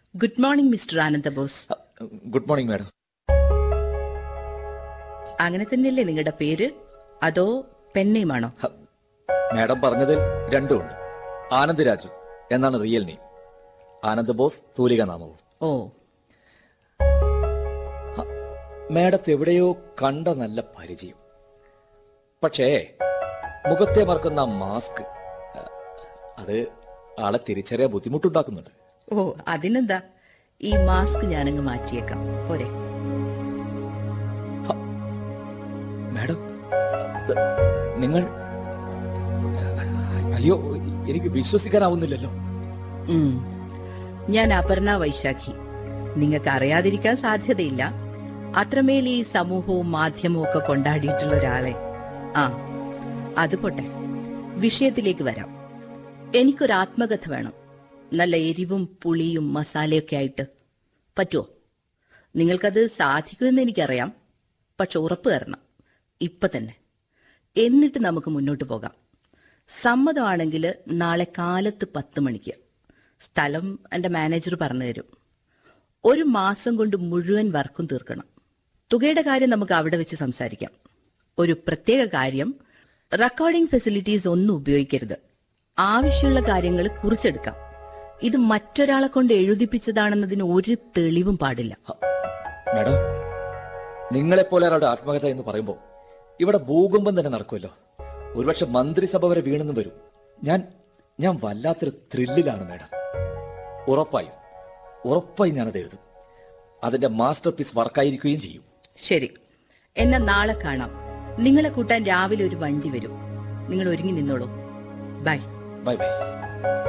Good morning mister Anandabose good morning madam അങ്ങനെ തന്നെയല്ലേ നിങ്ങളുടെ പേര് അതോ പെന്നയുമാണോ മാഡം പറഞ്ഞതിൽ രണ്ടുമുണ്ട് ആനന്ദ് രാജു എന്നാണ് റിയൽ നെയിം ആനന്ദ് ബോസ് തൂലിക നാമവും ഓ മാഡത്തെ എവിടെയോ കണ്ട നല്ല പരിചയം പക്ഷേ മുഖത്തെ മറക്കുന്ന മാസ്ക് അത് ആളെ തിരിച്ചറിയാൻ ബുദ്ധിമുട്ടുണ്ടാക്കുന്നുണ്ട് ഓ അതിനെന്താ ഈ മാസ്ക് ഞാനങ്ങ് മാറ്റിയേക്കാം പോരെ മാഡം ത് നിങ്ങൾ അയ്യോ എനിക്ക് വിശ്വസിക്കാനാവുന്നില്ലല്ലോ ഉം. ഞാൻ അപർണ വൈശാഖി നിങ്ങൾക്ക് അറിയാതിരിക്കാൻ സാധ്യതയില്ല അത്രമേൽ ഈ സമൂഹവും മാധ്യമവും ഒക്കെ കൊണ്ടാടിയിട്ടുള്ള ഒരാളെ ആ അത് പോട്ടെ വിഷയത്തിലേക്ക് വരാം എനിക്കൊരു ആത്മകഥ വേണം നല്ല എരിവും പുളിയും മസാലയൊക്കെ ആയിട്ട് പറ്റുമോ നിങ്ങൾക്കത് സാധിക്കുമെന്ന് എനിക്കറിയാം പക്ഷെ ഉറപ്പ് തരണം ഇപ്പൊ തന്നെ എന്നിട്ട് നമുക്ക് മുന്നോട്ട് പോകാം സമ്മതമാണെങ്കിൽ നാളെ കാലത്ത് പത്ത് മണിക്ക് സ്ഥലം എൻ്റെ മാനേജർ പറഞ്ഞു തരും ഒരു മാസം കൊണ്ട് മുഴുവൻ വർക്കും തീർക്കണം തുകയുടെ കാര്യം നമുക്ക് അവിടെ വെച്ച് സംസാരിക്കാം ഒരു പ്രത്യേക കാര്യം റെക്കോർഡിംഗ് ഫെസിലിറ്റീസ് ഒന്നും ഉപയോഗിക്കരുത് ആവശ്യമുള്ള കാര്യങ്ങൾ കുറിച്ചെടുക്കാം ഇത് മറ്റൊരാളെ കൊണ്ട് എഴുതിപ്പിച്ചതാണെന്നതിന് ഒരു തെളിവും പാടില്ല മാഡം നിങ്ങളെപ്പോലെ ഒരാളുടെ ആത്മകഥ എന്ന് പറയുമ്പോൾ ഇവിടെ ഭൂകമ്പം തന്നെ നടക്കുമല്ലോ ഒരുപക്ഷെ മന്ത്രിസഭ വരെ വീണെന്നും വരും ഞാൻ ഞാൻ വല്ലാത്തൊരു ത്രില്ലിലാണ് മാഡം ഉറപ്പായും ഉറപ്പായും ഞാനത് എഴുതും അതിന്റെ മാസ്റ്റർ പീസ് വർക്കായിരിക്കുകയും ചെയ്യും ശരി എന്നാ നാളെ കാണാം നിങ്ങളെ കൂട്ടാൻ രാവിലെ ഒരു വണ്ടി വരും നിങ്ങൾ ഒരുങ്ങി നിന്നോളൂ ബൈ ബൈ ബൈ